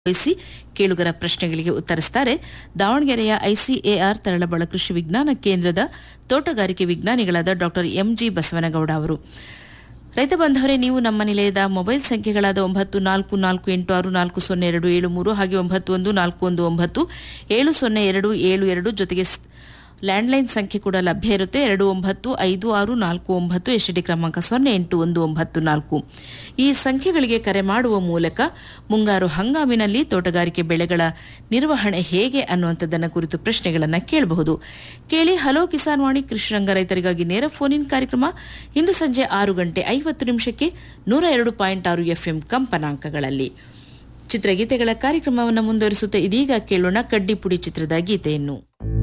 ವಹಿಸಿ ಕೇಳುಗರ ಪ್ರಶ್ನೆಗಳಿಗೆ ಉತ್ತರಿಸುತ್ತಾರೆ ದಾವಣಗೆರೆಯ ಐಸಿಎಆರ್ ತರಳಬಾಳ ಕೃಷಿ ವಿಜ್ಞಾನ ಕೇಂದ್ರದ ತೋಟಗಾರಿಕೆ ವಿಜ್ಞಾನಿಗಳಾದ ಡಾಕ್ಟರ್ ಎಂಜಿ ಬಸವನಗೌಡ ಅವರು ರೈತ ಬಾಂಧವರೇ ನೀವು ನಮ್ಮ ನಿಲಯದ ಮೊಬೈಲ್ ಸಂಖ್ಯೆಗಳಾದ ಒಂಬತ್ತು ನಾಲ್ಕು ನಾಲ್ಕು ಎಂಟು ಆರು ನಾಲ್ಕು ಸೊನ್ನೆ ಎರಡು ಏಳು ಮೂರು ಹಾಗೆ ಒಂಬತ್ತು ಒಂದು ನಾಲ್ಕು ಒಂದು ಒಂಬತ್ತು ಏಳು ಸೊನ್ನೆ ಎರಡು ಏಳು ಎರಡು ಜೊತೆಗೆ ಸ್- ಲ್ಯಾಂಡ್ಲೈನ್ ಸಂಖ್ಯೆ ಕೂಡ ಲಭ್ಯ ಇರುತ್ತೆ ಎರಡು ಒಂಬತ್ತು ಐದು ಆರು ನಾಲ್ಕು ಒಂಬತ್ತು ಎಸ್ಟಿಡಿ ಕ್ರಮಾಂಕ ಸೊನ್ನೆ ಎಂಟು ಒಂದು ಒಂಬತ್ತು ನಾಲ್ಕು ಈ ಸಂಖ್ಯೆಗಳಿಗೆ ಕರೆ ಮಾಡುವ ಮೂಲಕ ಮುಂಗಾರು ಹಂಗಾಮಿನಲ್ಲಿ ತೋಟಗಾರಿಕೆ ಬೆಳೆಗಳ ನಿರ್ವಹಣೆ ಹೇಗೆ ಅನ್ನುವಂಥದ್ದನ್ನು ಕುರಿತು ಪ್ರಶ್ನೆಗಳನ್ನು ಕೇಳಬಹುದು ಕೇಳಿ ಹಲೋ ಕಿಸಾನ್ ವಾಣಿ ಕೃಷಿರಂಗ ರೈತರಿಗಾಗಿ ನೇರ ಫೋನ್ ಇನ್ ಕಾರ್ಯಕ್ರಮ ಇಂದು ಸಂಜೆ ಆರು ಗಂಟೆ ಐವತ್ತು ನಿಮಿಷಕ್ಕೆ ನೂರ ಎರಡು ಪಾಯಿಂಟ್ ಆರು ಎಫ್ಎಂ ಕಂಪನಾಂಕಗಳಲ್ಲಿ ಚಿತ್ರಗೀತೆಗಳ ಕಾರ್ಯಕ್ರಮವನ್ನು ಮುಂದುವರಿಸುತ್ತಾ ಇದೀಗ ಕೇಳೋಣ ಕಡ್ಡಿಪುಡಿ ಚಿತ್ರದ ಗೀತೆಯನ್ನು